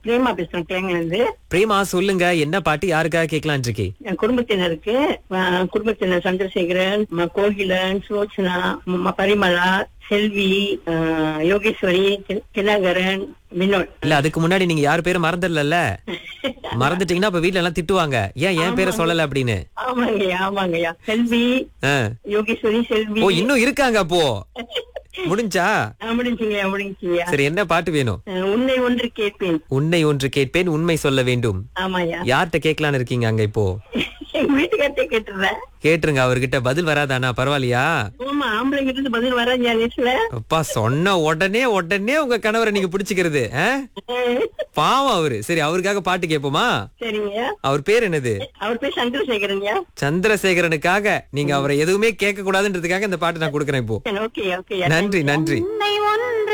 பிரேமா பேசுறேன் கிளைங்கல இருந்து பிரேமா சொல்லுங்க என்ன பாட்டு யாருக்காக கேட்கலான் இருக்கே என் குடும்பத்தினருக்கு அஹ், குடும்பத்தினர் சந்திரசேகரன் ம- கோகிலன் சுலோச்சனா ம- ம- பரிமளா செல்வி அஹ், யோகேஸ்வரி தி- தினகரன் வினோத் இல்ல அதுக்கு முன்னாடி நீங்க யார் பேரும் மறந்துடல மறந்துட்டீங்கன்னா அப்ப வீட்ல எல்லாம் திட்டுவாங்க ஏன் என் பேரை சொல்லல அப்படின்னு ஆமாங்கய்யா ஆமாங்கய்யா செல்வி ஆ. யோகேஸ்வரி செல்வி ஓ இன்னும் இருக்காங்க அப்போ முடிஞ்சா ஆ, முடிஞ்சுங்கய்யா முடிஞ்சுங்கய்யா சரி என்ன பாட்டு வேணும் அஹ், உன்னை ஒன்று கேட்பேன் உன்னை ஒன்று கேட்பேன் உண்மை சொல்ல வேண்டும் ஆமாய்யா யார்கிட்ட கேட்கலான்னு இருக்கீங்க அங்க இப்போ எங்க வீட்டுக்கார்ட்டே கேட்டுறேன் கேட்டுருங்க அவர்கிட்ட பதில் வராதானா பரவாயில்லையா ஆமா ஆம்பளைங்க இருந்து பதில் வராங்க நேரத்துல அப்பா சொன்ன உடனே உடனே உங்க கணவரை நீங்க பிடிச்சுக்கிறது ஆ? பாவம் அவரு சரி அவருக்காக பாட்டு கேட்போமா சரிங்கய்யா அவர் பேர் என்னது அவர் பேர் சந்திரசேகரன்யா சந்திரசேகரனுக்காக நீங்க அவரை எதுவுமே கேட்க கூடாதுன்றதுக்காக இந்த பாட்டு நான் கொடுக்கறேன் இப்போ ஓகே ஓகே நன்றி நன்றி உன்னை